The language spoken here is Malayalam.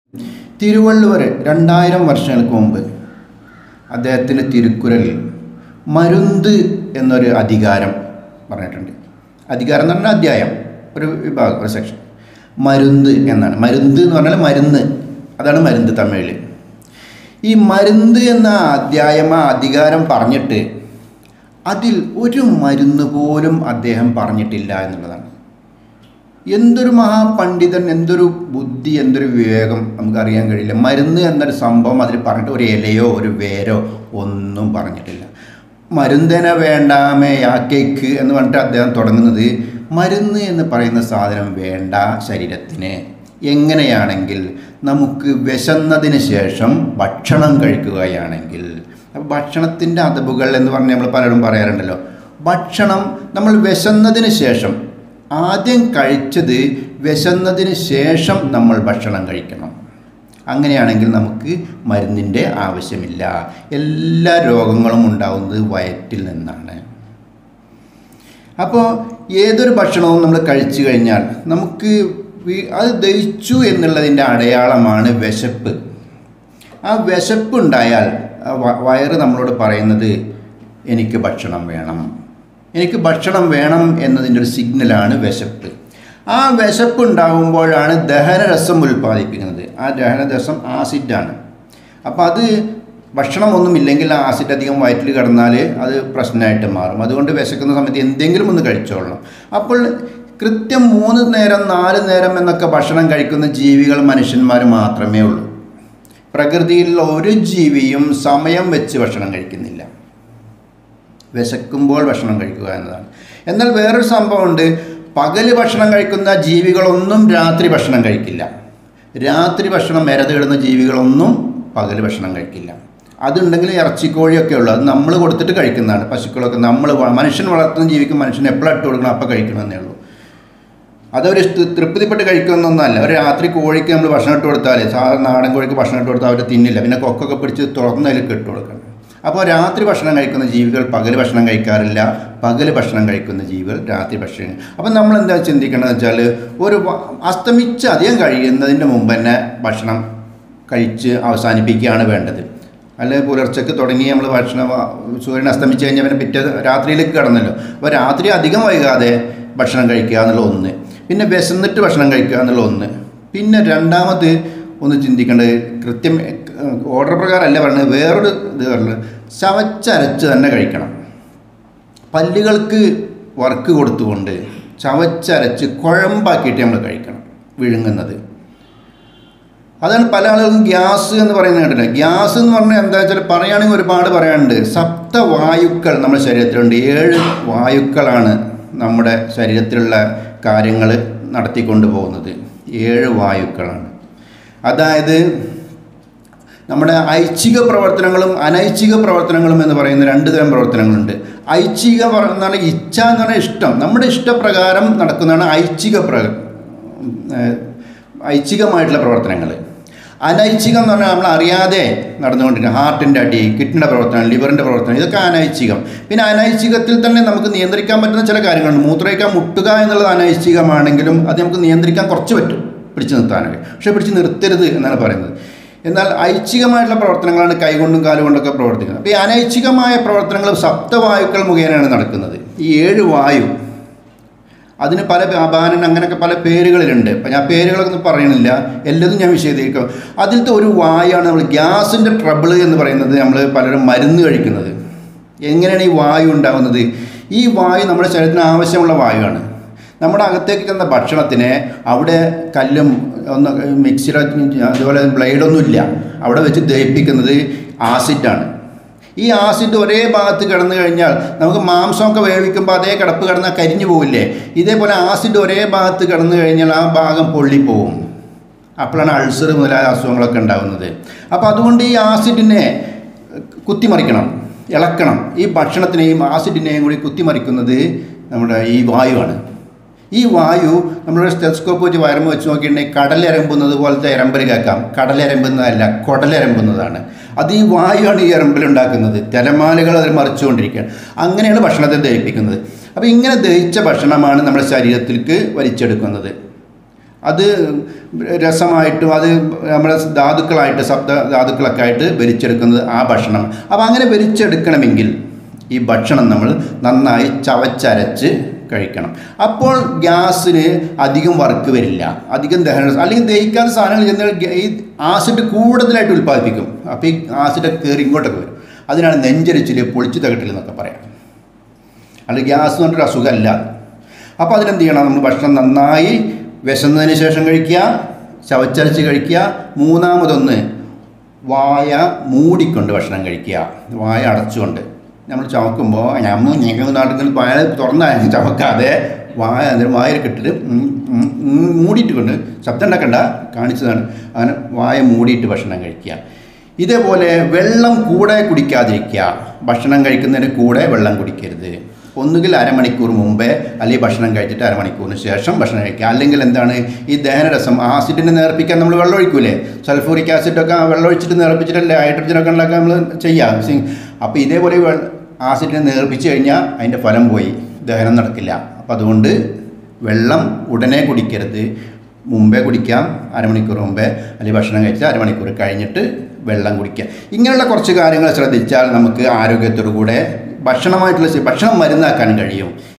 തിരുവള്ളുവർ രണ്ടായിരം വർഷങ്ങൾക്ക് മുമ്പ് അദ്ദേഹത്തിൻ്റെ തിരുക്കുറലിൽ മരുന്ത് എന്നൊരു അധികാരം പറഞ്ഞിട്ടുണ്ട് അധികാരം എന്ന് പറഞ്ഞാൽ അധ്യായം ഒരു വിഭാഗം ഒരു സെക്ഷൻ മരുന്ത് എന്നാണ് മരുന്ത് എന്ന് പറഞ്ഞാൽ മരുന്ന് അതാണ് മരുന്ത് തമിഴിൽ ഈ മരുന്ത് എന്ന അധ്യായം ആ അധികാരം പറഞ്ഞിട്ട് അതിൽ ഒരു മരുന്ന് പോലും അദ്ദേഹം പറഞ്ഞിട്ടില്ല എന്നുള്ളതാണ് എന്തൊരു മഹാപണ്ഡിതൻ എന്തൊരു ബുദ്ധി എന്തൊരു വിവേകം നമുക്കറിയാൻ കഴിയില്ല മരുന്ന് എന്നൊരു സംഭവം അതിൽ പറഞ്ഞിട്ട് ഒരു ഇലയോ ഒരു വേരോ ഒന്നും പറഞ്ഞിട്ടില്ല മരുന്നിന വേണ്ടാമേ യാക്കേക്ക് എന്ന് പറഞ്ഞിട്ട് അദ്ദേഹം തുടങ്ങുന്നത് മരുന്ന് എന്ന് പറയുന്ന സാധനം വേണ്ട ശരീരത്തിന് എങ്ങനെയാണെങ്കിൽ നമുക്ക് വിശന്നതിന് ശേഷം ഭക്ഷണം കഴിക്കുകയാണെങ്കിൽ അപ്പോൾ ഭക്ഷണത്തിൻ്റെ അതബുകൾ എന്ന് പറഞ്ഞ് നമ്മൾ പലരും പറയാറുണ്ടല്ലോ ഭക്ഷണം നമ്മൾ വിശന്നതിന് ശേഷം ആദ്യം കഴിച്ചത് വിശന്നതിന് ശേഷം നമ്മൾ ഭക്ഷണം കഴിക്കണം അങ്ങനെയാണെങ്കിൽ നമുക്ക് മരുന്നിൻ്റെ ആവശ്യമില്ല എല്ലാ രോഗങ്ങളും ഉണ്ടാകുന്നത് വയറ്റിൽ നിന്നാണ് അപ്പോൾ ഏതൊരു ഭക്ഷണവും നമ്മൾ കഴിച്ചു കഴിഞ്ഞാൽ നമുക്ക് വി- അത് ദഹിച്ചു എന്നുള്ളതിൻ്റെ അടയാളമാണ് വിശപ്പ് ആ വിശപ്പ് ഉണ്ടായാൽ ആ വ- വയറ് നമ്മളോട് പറയുന്നത് എനിക്ക് ഭക്ഷണം വേണം എനിക്ക് ഭക്ഷണം വേണം എന്നതിൻ്റെ ഒരു സിഗ്നലാണ് വിശപ്പ് ആ വിശപ്പ് ഉണ്ടാകുമ്പോഴാണ് ദഹനരസം ഉൽപ്പാദിപ്പിക്കുന്നത് ആ ദഹനരസം ആസിഡാണ് അപ്പോൾ അത് ഭക്ഷണമൊന്നുമില്ലെങ്കിൽ ആ ആസിഡ് അധികം വയറ്റിൽ കിടന്നാൽ അത് പ്രശ്നമായിട്ട് മാറും അതുകൊണ്ട് വിശക്കുന്ന സമയത്ത് എന്തെങ്കിലും ഒന്ന് കഴിച്ചോളണം അപ്പോൾ കൃത്യം മൂന്ന് നേരം നാല് നേരം എന്നൊക്കെ ഭക്ഷണം കഴിക്കുന്ന ജീവികൾ മനുഷ്യന്മാർ മാത്രമേ ഉള്ളൂ പ്രകൃതിയിലുള്ള ഒരു ജീവിയും സമയം വെച്ച് ഭക്ഷണം കഴിക്കുന്നില്ല വിശക്കുമ്പോൾ ഭക്ഷണം കഴിക്കുക എന്നതാണ് എന്നാൽ വേറൊരു സംഭവമുണ്ട് പകല് ഭക്ഷണം കഴിക്കുന്ന ജീവികളൊന്നും രാത്രി ഭക്ഷണം കഴിക്കില്ല രാത്രി ഭക്ഷണം മെരതിടുന്ന ജീവികളൊന്നും പകല് ഭക്ഷണം കഴിക്കില്ല അതുണ്ടെങ്കിൽ ഇറച്ചിക്കോഴിയൊക്കെ ഉള്ളൂ അത് നമ്മൾ കൊടുത്തിട്ട് കഴിക്കുന്നതാണ് പശുക്കളൊക്കെ നമ്മൾ വ- മനുഷ്യൻ വളർത്തുന്ന ജീവിക്ക് മനുഷ്യൻ എപ്പോഴും ഇട്ട് കൊടുക്കണം അപ്പോൾ കഴിക്കണമെന്നേ ഉള്ളൂ അതവർ തൃപ്തിപ്പെട്ട് കഴിക്കുന്നൊന്നല്ല ഒരു രാത്രി കോഴിക്ക് നമ്മൾ ഭക്ഷണം ഇട്ട് കൊടുത്താൽ സാധാരണ നാടൻ കോഴിക്ക് ഭക്ഷണം ഇട്ട് കൊടുത്താൽ അവർ തിന്നില്ല പിന്നെ കൊക്കൊക്കെ പിടിച്ച് തുറന്നതിലേക്ക് ഇട്ട് കൊടുക്കണം അപ്പോൾ രാത്രി ഭക്ഷണം കഴിക്കുന്ന ജീവികൾ പകൽ ഭക്ഷണം കഴിക്കാറില്ല പകൽ ഭക്ഷണം കഴിക്കുന്ന ജീവികൾ രാത്രി ഭക്ഷണം അപ്പം നമ്മൾ എന്താ ചിന്തിക്കേണ്ടതെന്ന് വെച്ചാൽ ഒരു വ- അസ്തമിച്ച് അധികം കഴിയുന്നതിന് മുമ്പ് തന്നെ ഭക്ഷണം കഴിച്ച് അവസാനിപ്പിക്കുകയാണ് വേണ്ടത് അല്ലെങ്കിൽ പുലർച്ചയ്ക്ക് തുടങ്ങി നമ്മൾ ഭക്ഷണം സൂര്യൻ അസ്തമിച്ച് കഴിഞ്ഞാൽ പിന്നെ പിറ്റേ രാത്രിയിലേക്ക് കടന്നല്ലോ അപ്പോൾ രാത്രി അധികം വൈകാതെ ഭക്ഷണം കഴിക്കുക എന്നുള്ള ഒന്ന് പിന്നെ വിശന്നിട്ട് ഭക്ഷണം കഴിക്കുക എന്നുള്ള ഒന്ന് പിന്നെ രണ്ടാമത് ഒന്ന് ചിന്തിക്കേണ്ടത് കൃത്യം ഓർഡർ പ്രകാരമല്ല പറഞ്ഞത് വേറൊരു ഇത് പറഞ്ഞത് ചവച്ചരച്ച് തന്നെ കഴിക്കണം പല്ലുകൾക്ക് വർക്ക് കൊടുത്തുകൊണ്ട് ചവച്ചരച്ച് കുഴമ്പാക്കിയിട്ട് നമ്മൾ കഴിക്കണം വിഴുങ്ങുന്നത് അതാണ് പല ആളുകൾക്കും ഗ്യാസ് എന്ന് പറയുന്നത് കേട്ടില്ല ഗ്യാസ് എന്ന് പറഞ്ഞാൽ എന്താ വെച്ചാൽ പറയുകയാണെങ്കിൽ ഒരുപാട് പറയാനുണ്ട് സപ്തവായുക്കൾ നമ്മുടെ ശരീരത്തിലുണ്ട് ഏഴ് വായുക്കളാണ് നമ്മുടെ ശരീരത്തിലുള്ള കാര്യങ്ങൾ നടത്തിക്കൊണ്ട് പോകുന്നത് ഏഴ് വായുക്കളാണ് അതായത് നമ്മുടെ ഐച്ഛിക പ്രവർത്തനങ്ങളും അനൈച്ഛിക പ്രവർത്തനങ്ങളും എന്ന് പറയുന്ന രണ്ട് തരം പ്രവർത്തനങ്ങളുണ്ട് ഐച്ഛിക പറ- എന്ന് പറഞ്ഞാൽ ഇച്ഛ എന്ന് പറഞ്ഞാൽ ഇഷ്ടം നമ്മുടെ ഇഷ്ടപ്രകാരം നടക്കുന്നതാണ് ഐച്ഛിക പ്ര ഏഹ് ഐച്ഛികമായിട്ടുള്ള പ്രവർത്തനങ്ങൾ അനൈച്ഛികം എന്ന് പറഞ്ഞാൽ നമ്മൾ അറിയാതെ നടന്നുകൊണ്ടിരിക്കുക ഹാർട്ടിൻ്റെ അടി കിഡ്നിയുടെ പ്രവർത്തനം ലിവറിൻ്റെ പ്രവർത്തനം ഇതൊക്കെ അനൈച്ഛികം പിന്നെ അനൈച്ഛികത്തിൽ തന്നെ നമുക്ക് നിയന്ത്രിക്കാൻ പറ്റുന്ന ചില കാര്യങ്ങളുണ്ട് മൂത്രയിക്കാൻ മുട്ടുക എന്നുള്ളത് അനൈച്ഛികമാണെങ്കിലും അത് നമുക്ക് നിയന്ത്രിക്കാൻ കുറച്ച് പറ്റും പിടിച്ചു നിർത്താനൊക്കെ പക്ഷേ പിടിച്ച് നിർത്തരുത് എന്നാണ് പറയുന്നത് എന്നാൽ ഐച്ഛികമായിട്ടുള്ള പ്രവർത്തനങ്ങളാണ് കൈകൊണ്ടും കാലുകൊണ്ടൊക്കെ പ്രവർത്തിക്കുന്നത് അപ്പോൾ ഈ അനൈച്ഛികമായ പ്രവർത്തനങ്ങൾ സപ്തവായുക്കൾ മുഖേനയാണ് നടക്കുന്നത് ഈ ഏഴ് വായു അതിന് പല അപാനൻ അങ്ങനെയൊക്കെ പല പേരുകളിലുണ്ട് അപ്പം ഞാൻ പേരുകളൊന്നും പറയണില്ല എല്ലതും ഞാൻ വിശദീകരിക്കും അതിലത്തെ ഒരു വായാണ് നമ്മൾ ഗ്യാസിൻ്റെ ട്രബിൾ എന്ന് പറയുന്നത് നമ്മൾ പലരും മരുന്ന് കഴിക്കുന്നത് എങ്ങനെയാണ് ഈ വായു ഉണ്ടാകുന്നത് ഈ വായു നമ്മുടെ ശരീരത്തിന് ആവശ്യമുള്ള വായുവാണ് നമ്മുടെ അകത്തേക്ക് ചെന്ന ഭക്ഷണത്തിനെ അവിടെ കല്ലും ഒന്ന് മിക്സിയുടെ അതുപോലെ ബ്ലേഡൊന്നും ഇല്ല അവിടെ വെച്ച് ദഹിപ്പിക്കുന്നത് ആസിഡാണ് ഈ ആസിഡ് ഒരേ ഭാഗത്ത് കിടന്നു കഴിഞ്ഞാൽ നമുക്ക് മാംസമൊക്കെ വേവിക്കുമ്പോൾ അതേ കിടപ്പ് കിടന്നാൽ കരിഞ്ഞു പോവില്ലേ ഇതേപോലെ ആസിഡ് ഒരേ ഭാഗത്ത് കിടന്നു കഴിഞ്ഞാൽ ആ ഭാഗം പൊള്ളിപ്പോവും അപ്പോഴാണ് അൾസർ മുതലായ അസുഖങ്ങളൊക്കെ ഉണ്ടാകുന്നത് അപ്പോൾ അതുകൊണ്ട് ഈ ആസിഡിനെ കുത്തിമറിക്കണം ഇളക്കണം ഈ ഭക്ഷണത്തിനെയും ആസിഡിനെയും കൂടി കുത്തിമറിക്കുന്നത് നമ്മുടെ ഈ വായുവാണ് ഈ വായു നമ്മളൊരു സ്റ്റെസ്കോപ്പ് വെച്ച് വയറുമ്പ് വെച്ച് നോക്കിയിട്ടുണ്ടെങ്കിൽ കടലെരമ്പുന്നത് പോലത്തെ എരമ്പൽ കേൾക്കാം കടലെരമ്പുന്നതല്ല കുടലെരമ്പുന്നതാണ് അത് ഈ വായുവാണ് ഈ എരമ്പലുണ്ടാക്കുന്നത് തിരമാലകൾ അതിൽ മറിച്ചുകൊണ്ടിരിക്കുകയാണ് അങ്ങനെയാണ് ഭക്ഷണത്തെ ദഹിപ്പിക്കുന്നത് അപ്പോൾ ഇങ്ങനെ ദഹിച്ച ഭക്ഷണമാണ് നമ്മുടെ ശരീരത്തിലേക്ക് വലിച്ചെടുക്കുന്നത് അത് രസമായിട്ടും അത് നമ്മുടെ ധാതുക്കളായിട്ട് ശബ്ദ ധാതുക്കളൊക്കെ ആയിട്ട് വലിച്ചെടുക്കുന്നത് ആ ഭക്ഷണം അപ്പോൾ അങ്ങനെ വലിച്ചെടുക്കണമെങ്കിൽ ഈ ഭക്ഷണം നമ്മൾ നന്നായി ചവച്ചരച്ച് കഴിക്കണം അപ്പോൾ ഗ്യാസിന് അധികം വർക്ക് വരില്ല അധികം ദഹന അല്ലെങ്കിൽ ദഹിക്കാത്ത സാധനങ്ങൾ ചെന്നാൽ ഗ്യ- ഈ ആസിഡ് കൂടുതലായിട്ട് ഉൽപ്പാദിപ്പിക്കും അപ്പോൾ ഈ ആസിഡ് കയറി ഇങ്ങോട്ടൊക്കെ വരും അതിനാണ് നെഞ്ചരിച്ചിൽ പൊളിച്ചു തകട്ടിൽ എന്നൊക്കെ പറയാം അല്ല ഗ്യാസ് എന്ന് പറഞ്ഞൊരു അസുഖമല്ല അപ്പോൾ അതിനെന്ത് ചെയ്യണം നമ്മൾ ഭക്ഷണം നന്നായി വിശന്നതിന് ശേഷം കഴിക്കുക ചവച്ചരച്ച് കഴിക്കുക മൂന്നാമതൊന്ന് വായ മൂടിക്കൊണ്ട് ഭക്ഷണം കഴിക്കുക വായ അടച്ചുകൊണ്ട് നമ്മൾ ചവക്കുമ്പോൾ നമ്മൾ ഞങ്ങൾ നാട്ടിൽ വായ തുറന്നായിരുന്നു ചവക്കാതെ വായ അതിന് വായിൽ കിട്ടിട്ട് ഉം, ഉം, ഉം മൂടിയിട്ട് കൊണ്ട് ശബ്ദം ഉണ്ടാക്കണ്ട കാണിച്ചതാണ് അങ്ങനെ വായ മൂടിയിട്ട് ഭക്ഷണം കഴിക്കുക ഇതേപോലെ വെള്ളം കൂടെ കുടിക്കാതിരിക്കുക ഭക്ഷണം കഴിക്കുന്നതിന് കൂടെ വെള്ളം കുടിക്കരുത് ഒന്നുകിൽ അരമണിക്കൂർ മുമ്പേ അല്ലെങ്കിൽ ഭക്ഷണം കഴിച്ചിട്ട് അരമണിക്കൂറിന് ശേഷം ഭക്ഷണം കഴിക്കുക അല്ലെങ്കിൽ എന്താണ് ഈ ദഹനരസം ആസിഡിനെ നേർപ്പിക്കാൻ നമ്മൾ വെള്ളം ഒഴിക്കൂലേ സൾഫൂറിക് ആസിഡൊക്കെ വെള്ളം ഒഴിച്ചിട്ട് നേർപ്പിച്ചിട്ടല്ലേ ഹൈഡ്രജനൊക്കെ ഉണ്ടാക്കാൻ നമ്മൾ ചെയ്യാം സി- അപ്പോൾ ഇതേപോലെ വെ- ആസിഡിനെ നേർപ്പിച്ച് കഴിഞ്ഞാൽ അതിൻ്റെ ഫലം പോയി ദഹനം നടക്കില്ല അപ്പോൾ അതുകൊണ്ട് വെള്ളം ഉടനെ കുടിക്കരുത് മുമ്പേ കുടിക്കാം അരമണിക്കൂർ മുമ്പേ അല്ലെങ്കിൽ ഭക്ഷണം കഴിച്ചാൽ അരമണിക്കൂർ കഴിഞ്ഞിട്ട് വെള്ളം കുടിക്കുക ഇങ്ങനെയുള്ള കുറച്ച് കാര്യങ്ങൾ ശ്രദ്ധിച്ചാൽ നമുക്ക് ആരോഗ്യത്തോടു കൂടെ ഭക്ഷണമായിട്ടുള്ള ഭക്ഷണം മരുന്നാക്കാനും കഴിയും